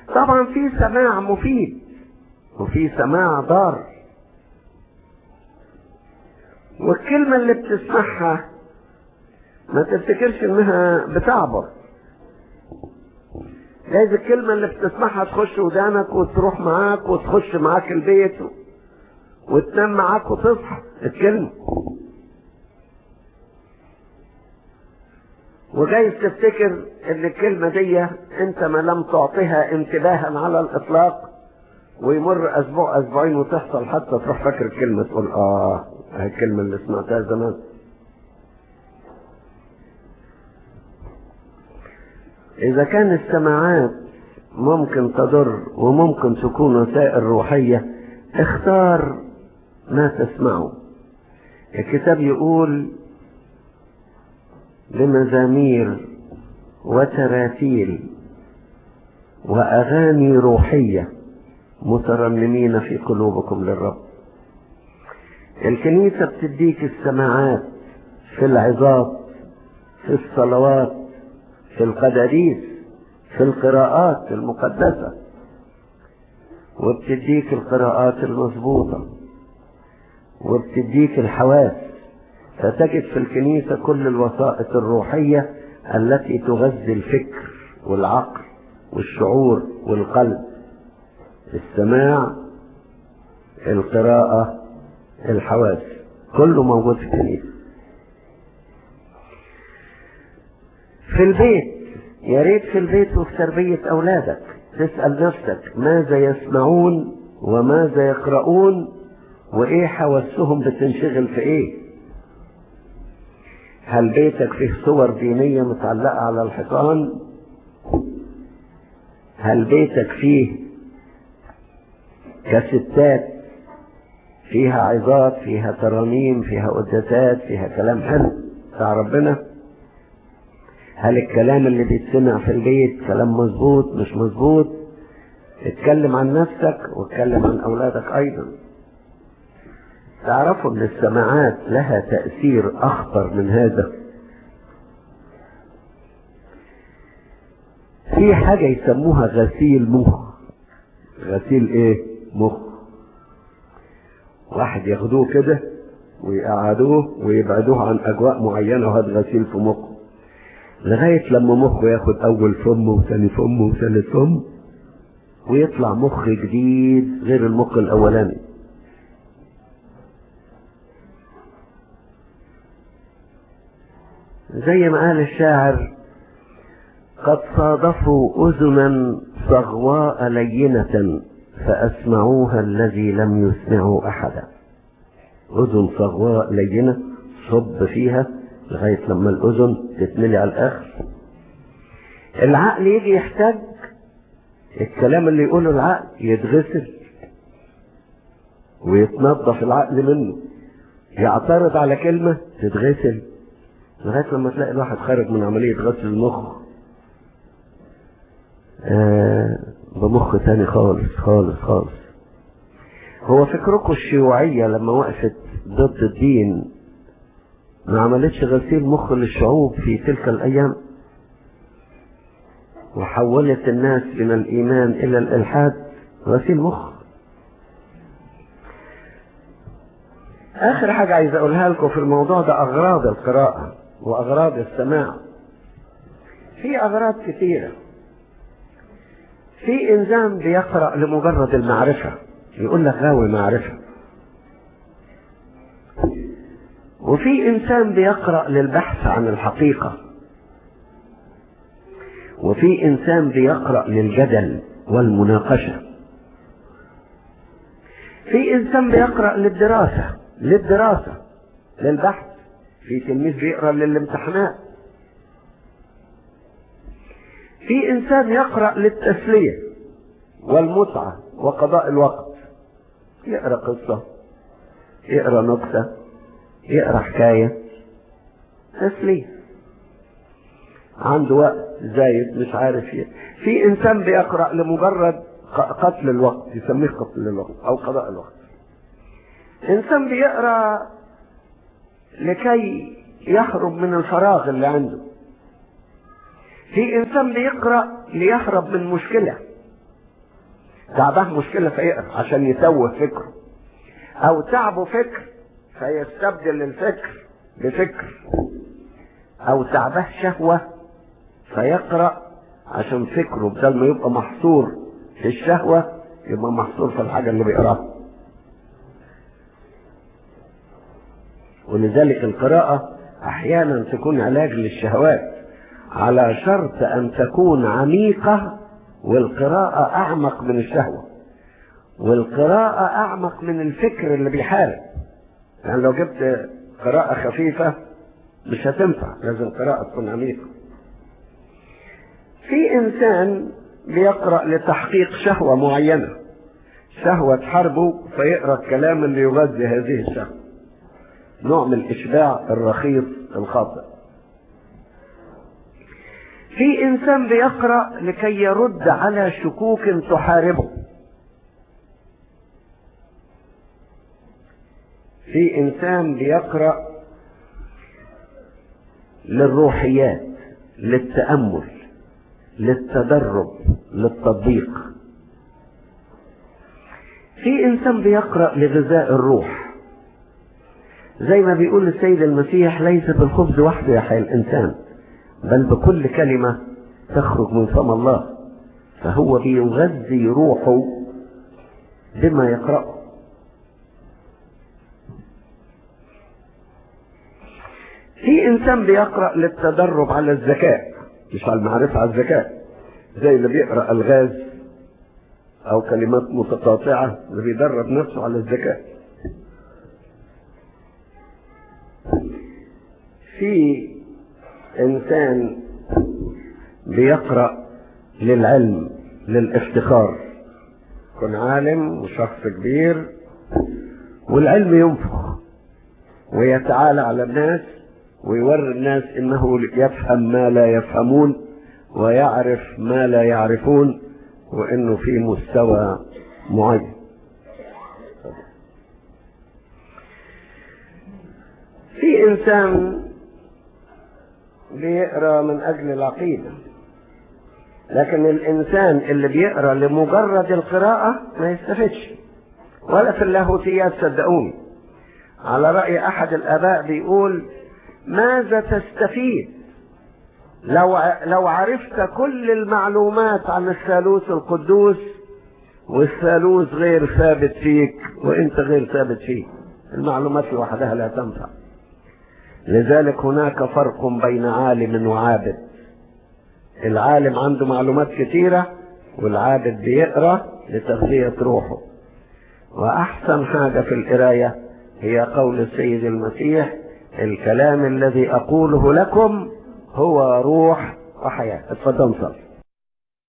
طبعا في سماع مفيد وفي سماع ضار والكلمة اللي بتسمعها ما تفتكرش انها بتعبر جايز الكلمة اللي بتسمعها تخش ودانك وتروح معاك وتخش معاك البيت وتنام معاك وتصحى الكلمة وجايز تفتكر ان الكلمة دي انت ما لم تعطيها انتباها على الاطلاق ويمر اسبوع اسبوعين وتحصل حتى تروح فاكر الكلمة تقول اه هي الكلمة اللي سمعتها زمان اذا كان السماعات ممكن تضر وممكن تكون وسائل روحية اختار ما تسمعه الكتاب يقول لمزامير وتراتيل واغاني روحيه مترنمين في قلوبكم للرب الكنيسه بتديك السماعات في العظات في الصلوات في القداديس في القراءات المقدسه وبتديك القراءات المظبوطه وبتديك الحواس فتجد في الكنيسة كل الوسائط الروحية التي تغذي الفكر والعقل والشعور والقلب السماع القراءة الحواس كله موجود في الكنيسة في البيت يا ريت في البيت وفي تربية أولادك تسأل نفسك ماذا يسمعون وماذا يقرؤون وإيه حواسهم بتنشغل في إيه هل بيتك فيه صور دينية متعلقة على الحيطان هل بيتك فيه كستات فيها عظات فيها ترانيم فيها قداسات فيها كلام حلو بتاع ربنا هل الكلام اللي بيتسمع في البيت كلام مظبوط مش مظبوط اتكلم عن نفسك واتكلم عن اولادك ايضا تعرفوا ان السماعات لها تأثير اخطر من هذا في حاجة يسموها غسيل مخ غسيل ايه مخ واحد ياخدوه كده ويقعدوه ويبعدوه عن اجواء معينة وهذا غسيل في مخه لغاية لما مخه ياخد اول فم وثاني فم وثالث فم ويطلع مخ جديد غير المخ الاولاني زي ما قال الشاعر قد صادفوا أذنا صغواء لينة فأسمعوها الذي لم يسمعوا أحدا أذن صغواء لينة صب فيها لغاية لما الأذن تتملي على الآخر العقل يجي يحتاج الكلام اللي يقوله العقل يتغسل ويتنظف العقل منه يعترض على كلمة تتغسل لغاية لما تلاقي الواحد خارج من عملية غسل المخ آه بمخ تاني خالص خالص خالص هو فكركم الشيوعية لما وقفت ضد الدين ما عملتش غسيل مخ للشعوب في تلك الأيام وحولت الناس من الإيمان إلى الإلحاد غسيل مخ آخر حاجة عايز أقولها لكم في الموضوع ده أغراض القراءة وأغراض السماع في أغراض كثيرة في إنسان بيقرأ لمجرد المعرفة يقول لك غاوي معرفة وفي إنسان بيقرأ للبحث عن الحقيقة وفي إنسان بيقرأ للجدل والمناقشة في إنسان بيقرأ للدراسة للدراسة للبحث في تلميذ بيقرأ للامتحانات في إنسان يقرأ للتسلية والمتعة وقضاء الوقت يقرأ قصة يقرأ نكتة يقرأ حكاية تسلية عنده وقت زايد مش عارف يه. في إنسان بيقرأ لمجرد قتل الوقت يسميه قتل الوقت أو قضاء الوقت إنسان بيقرأ لكي يهرب من الفراغ اللي عنده في انسان بيقرا ليهرب من مشكله تعبه مشكلة فيقرا عشان يتوه فكره او تعبه فكر فيستبدل الفكر بفكر او تعبه شهوة فيقرأ عشان فكره بدل ما يبقى محصور في الشهوة يبقى محصور في الحاجة اللي بيقراها ولذلك القراءة احيانا تكون علاج للشهوات على شرط ان تكون عميقة والقراءة اعمق من الشهوة والقراءة اعمق من الفكر اللي بيحارب يعني لو جبت قراءة خفيفة مش هتنفع لازم قراءة تكون عميقة في انسان بيقرأ لتحقيق شهوة معينة شهوة تحاربه فيقرأ الكلام اللي يغذي هذه الشهوة نوع من الإشباع الرخيص الخاطئ في إنسان بيقرأ لكي يرد على شكوك تحاربه في إنسان بيقرأ للروحيات للتأمل للتدرب للتطبيق في إنسان بيقرأ لغذاء الروح زي ما بيقول السيد المسيح ليس بالخبز وحده يحيى الإنسان بل بكل كلمة تخرج من فم الله فهو بيغذي روحه بما يقرأه في إنسان بيقرأ للتدرب على الذكاء مش على المعرفة على الذكاء زي اللي بيقرأ ألغاز أو كلمات متقاطعة اللي بيدرب نفسه على الذكاء في انسان بيقرا للعلم للافتخار يكون عالم وشخص كبير والعلم ينفخ ويتعالى على الناس ويوري الناس انه يفهم ما لا يفهمون ويعرف ما لا يعرفون وانه في مستوى معين في انسان بيقرا من اجل العقيده لكن الانسان اللي بيقرا لمجرد القراءه ما يستفدش ولا في اللاهوتيات صدقوني على راي احد الاباء بيقول ماذا تستفيد لو لو عرفت كل المعلومات عن الثالوث القدوس والثالوث غير ثابت فيك وانت غير ثابت فيه المعلومات لوحدها لا تنفع لذلك هناك فرق بين عالم وعابد العالم عنده معلومات كثيرة والعابد بيقرأ لتغذية روحه وأحسن حاجة في القراية هي قول السيد المسيح الكلام الذي أقوله لكم هو روح وحياة اتفضل صلي